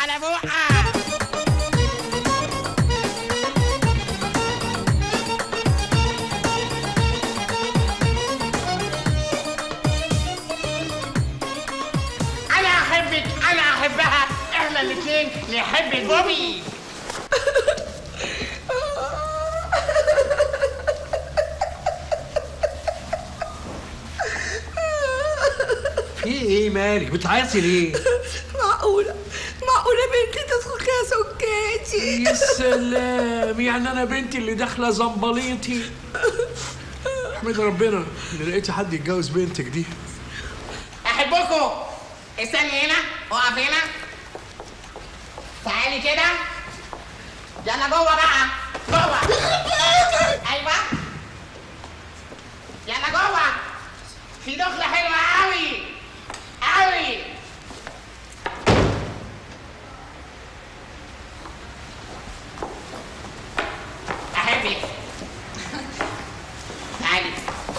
على بقك انا احبك انا احبها احنا الاثنين نحب البوبي في ايه مالك بتعيطي ليه معقولة معقولة بنتي تدخل فيها سكاتي يا سلام يعني انا بنتي اللي داخله زنبليطي احمد ربنا اللي لقيتي حد يتجوز بنتك دي احبكم استني هنا اقف هنا تعالي كده يلا جوه بقى جوه ايوه يلا جوه في دخله حلوه قوي قوي احبك تعالي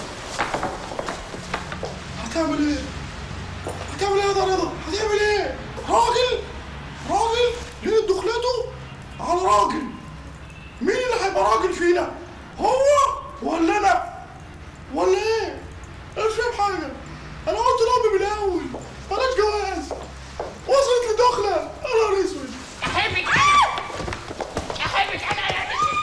هتعمل ايه؟ هتعمل ايه يا ده رضا؟ هتعمل ايه؟ راجل؟ راجل؟ ليه دخلته على راجل؟ مين اللي هيبقى راجل فينا؟ هو ولا انا؟ ولا ايه؟ انا مش فاهم حاجة انا قلت لأمي من الأول بلاش جواز وصلت لدخلة يا نهار اسود احبك انا احبك انا يا بنتي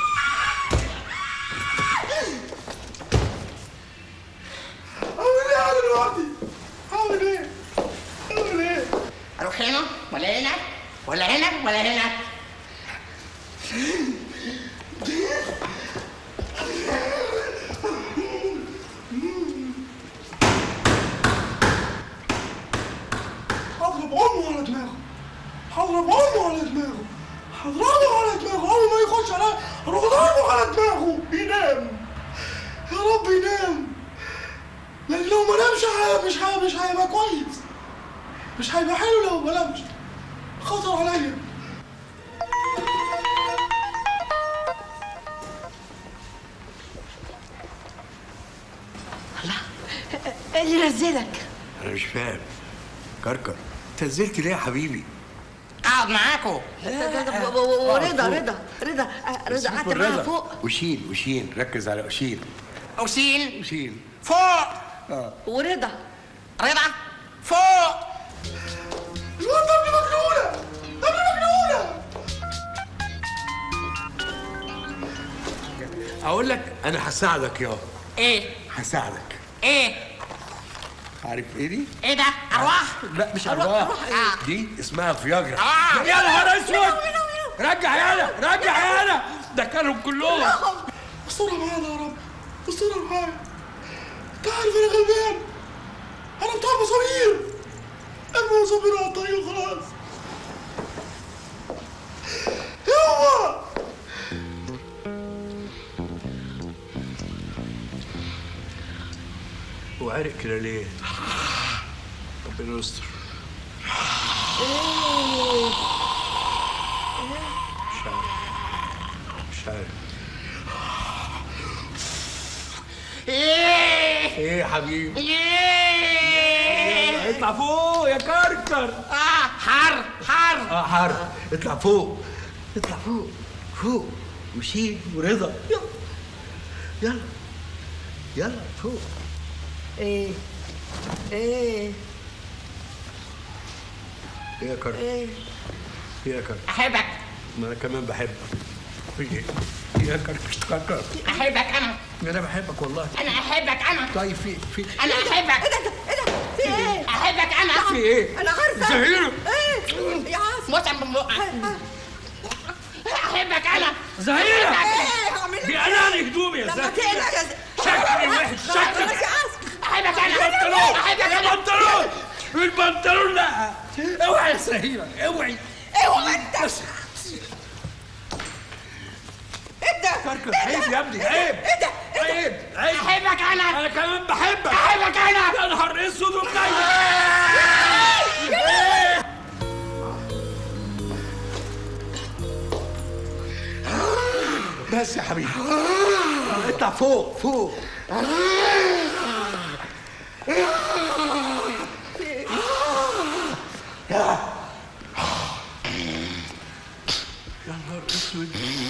اعمل ايه انا دلوقتي؟ اعمل ايه؟ اعمل ايه؟ اروح هنا ولا هنا ولا هنا ولا هنا هضرب امه على دماغه هضرب امه على دماغه هضربه على دماغه اول ما يخش عليا اروح ضربه على دماغه ينام يا رب ينام لان لو ما نامش ه- مش ه- مش هيبقى كويس مش هيبقى حلو لو ما نامش خطر عليا ايه اللي نزلك؟ انا مش فاهم كركر انت نزلت ليه يا حبيبي اقعد معاكم ورضا رضا رضا آه، رضا قعدت معاها فوق وشيل وشيل ركز على وشيل وسين وشيل فوق ورضا رضا فوق الواد ده ابن مجنونه ده ابن مجنونه اقول لك انا هساعدك يا ايه هساعدك ايه عارف ايه دي؟ ايه ده ارواح لا مش ارواح آه. دي اسمها فياجرا آه. يا نهار اسود رجع يالا رجع يالا ده كانوا كلهم استرها معانا يا رب استرها معايا انت عارف انا غلبان انا بتاع مصابير ارمي مصابير على الطريق وخلاص يلا وعرق كده ليه؟ ربنا يستر مش عارف مش عارف ايه ايه يا حبيبي؟ ايه اطلع فوق يا كركر اه حر حر اه حر اطلع فوق اطلع فوق فوق وشيل ورضا يلا يلا يلا فوق ايه ايه ايه يا كركر ايه ايه يا كركر احبك ما انا كمان بحبك في ايه إيه يا كركر كركر احبك انا انا بحبك والله انا احبك انا طيب في في انا احبك ايه ده ايه ده في ايه؟ احبك انا في ايه؟ انا عارفه زهيرة ايه يا عاصم موسم من بقك احبك انا زهيرة ايه هعمل لك دي إيه؟ انا هدومي يا لما زهيرة تقلق يا ز- شكلي وحش خلاص شكلي يا عاصم احبك انا البنطلون احبك انا البنطلون البنطلون لا اوعي يا زهيرة اوعي اوعى انت بس ايه ده؟ كركر عيب يا ابني عيب ايه ده؟ عيب عيب احبك انا انا كمان بحبك احبك انا يا نهار اسود ومنيل بس يا حبيبي اطلع فوق فوق اسود